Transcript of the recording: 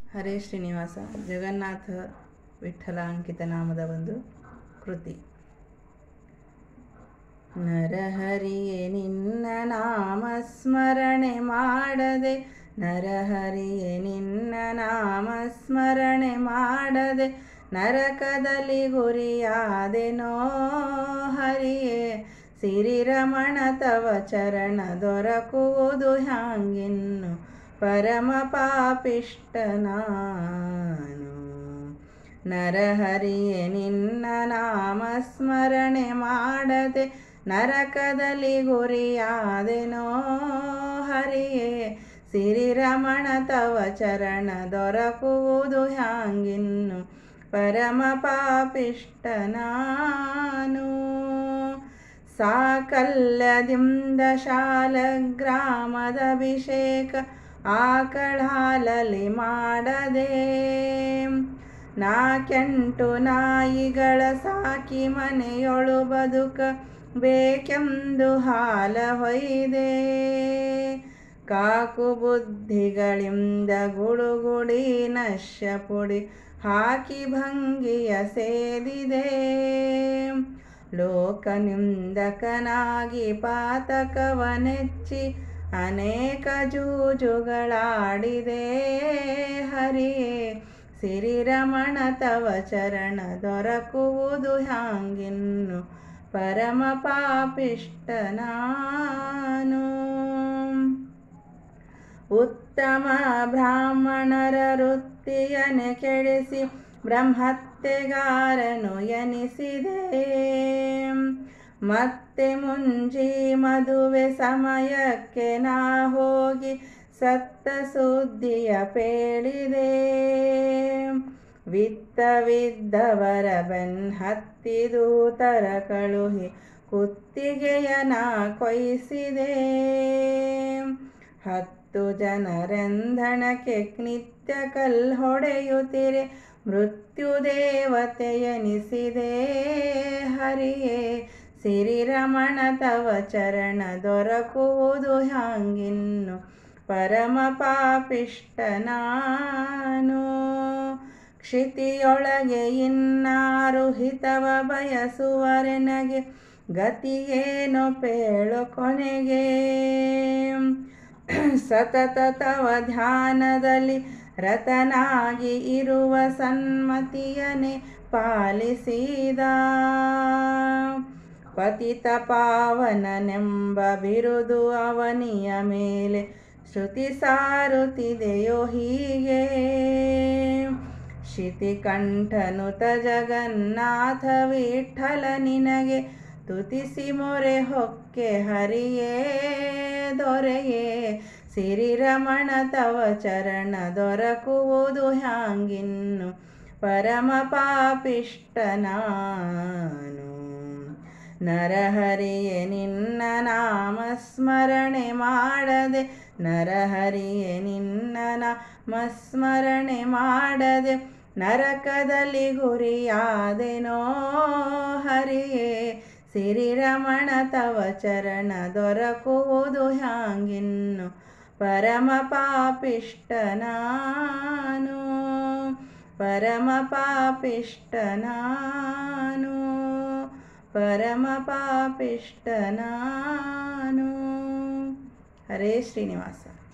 ಹರೇ ಶ್ರೀನಿವಾಸ ಜಗನ್ನಾಥ ವಿಠಲ ಅಂಕಿತ ನಾಮದ ಒಂದು ಕೃತಿ ನರಹರಿಯೇ ನಿನ್ನ ನಾಮ ಸ್ಮರಣೆ ಮಾಡದೆ ನರಹರಿಯೇ ನಿನ್ನ ನಾಮ ಸ್ಮರಣೆ ಮಾಡದೆ ನರಕದಲ್ಲಿ ಗುರಿಯಾದೆನೋ ಹರಿಯೇ ಸಿರಿರಮಣ ತವ ಚರಣ ದೊರಕುವುದು ಹ್ಯಾಂಗಿನ್ನು ಪರಮ ಪಾಪಿಷ್ಟ ನಾನು ನರಹರಿಯೇ ನಿನ್ನ ನಾಮ ಸ್ಮರಣೆ ಮಾಡದೆ ನರಕದಲ್ಲಿ ಗುರಿಯಾದೆನೋ ಹರಿಯೇ ಸಿರಿರಮಣ ತವ ಚರಣ ದೊರಕುವುದು ಹ್ಯಾಂಗಿನ್ನು ಪರಮ ಪಾಪಿಷ್ಟ ನಾನು ಸಾಕಲ್ಯದಿಂದ ಶಾಲಗ್ರಾಮದ ಅಭಿಷೇಕ ಆಕಳಾಲಲಿ ಮಾಡದೆ ನಾಕೆಂಟು ನಾಯಿಗಳ ಸಾಕಿ ಮನೆಯೊಳು ಬದುಕ ಬೇಕೆಂದು ಹಾಲ ಹೊಯ್ದೆ ಕಾಕು ಬುದ್ಧಿಗಳಿಂದ ಗುಡುಗುಡಿ ನಶ್ಯ ಪುಡಿ ಹಾಕಿ ಭಂಗಿಯ ಸೇದಿದೆ ಲೋಕನಿಂದಕನಾಗಿ ಪಾತಕವನೆಚ್ಚಿ ಅನೇಕ ಜೂಜುಗಳಾಡಿದೆ ಹರಿಯೇ ಸಿರಿರಮಣ ತವ ಚರಣ ದೊರಕುವುದು ಹ್ಯಾಂಗಿನ್ನು ಪರಮ ಪಾಪಿಷ್ಟ ನಾನು ಉತ್ತಮ ಬ್ರಾಹ್ಮಣರ ವೃತ್ತಿಯನೆ ಕೆಡಿಸಿ ಬ್ರಹ್ಮತ್ಯೆಗಾರನು ಎನಿಸಿದೆ ಮತ್ತೆ ಮುಂಜಿ ಮದುವೆ ಸಮಯಕ್ಕೆ ನಾ ಹೋಗಿ ಸತ್ತ ಸುದ್ದಿಯ ಪೇಳಿದೆ ವಿತ್ತವಿದ್ದವರ ಬೆನ್ ಹತ್ತಿ ದೂತರ ಕಳುಹಿ ಕುತ್ತಿಗೆಯ ನಾ ಕೊಯ್ಸಿದೆ ಹತ್ತು ಜನರೆಂಧಣಕ್ಕೆ ನಿತ್ಯ ಕಲ್ ಹೊಡೆಯುತ್ತಿರೆ ಮೃತ್ಯು ದೇವತೆಯನಿಸಿದೆ ಹರಿಯೇ ಸಿರಿರಮಣ ತವ ಚರಣ ದೊರಕುವುದು ಹ್ಯಾಂಗಿನ್ನು ಪರಮ ಪಾಪಿಷ್ಟ ನಾನು ಕ್ಷಿತಿಯೊಳಗೆ ಇನ್ನಾರು ಹಿತವ ಬಯಸುವರೆನಗೆ ಗತಿಯೇನು ಪೇಳು ಕೊನೆಗೆ ಸತತ ತವ ಧ್ಯಾನದಲ್ಲಿ ರತನಾಗಿ ಇರುವ ಸನ್ಮತಿಯನೆ ಪಾಲಿಸಿದ ಪತಿತ ಪಾವನನೆಂಬ ಬಿರುದು ಅವನಿಯ ಮೇಲೆ ಶ್ರುತಿ ಸಾರುತ್ತಿದೆಯೋ ಹೀಗೆ ಶಿತಿಕಂಠನುತ ಜಗನ್ನಾಥ ವಿಠಲ ನಿನಗೆ ತುತಿಸಿ ಮೊರೆ ಹೊಕ್ಕೆ ಹರಿಯೇ ದೊರೆಯೇ ಸಿರಿರಮಣ ತವ ಚರಣ ದೊರಕುವುದು ಹ್ಯಾಂಗಿನ್ನು ಪರಮ ಪಾಪಿಷ್ಟ ನಾನು ನರಹರಿಯೇ ನಿನ್ನ ನಾಮ ಸ್ಮರಣೆ ಮಾಡದೆ ನರಹರಿಯೇ ನಿನ್ನ ನಾಮ ಸ್ಮರಣೆ ಮಾಡದೆ ನರಕದಲ್ಲಿ ಗುರಿಯಾದೆನೋ ಹರಿಯೇ ಸಿರಿರಮಣ ತವ ಚರಣ ದೊರಕುವುದು ಹ್ಯಾಂಗಿನ್ನು ಪರಮ ಪಾಪಿಷ್ಟ ನಾನು ಪರಮ ಪಾಪಿಷ್ಟ ನಾನು ಪರಮ ಪಾಪಿಷ್ಟ ನಾನು ಹರೇ ಶ್ರೀನಿವಾಸ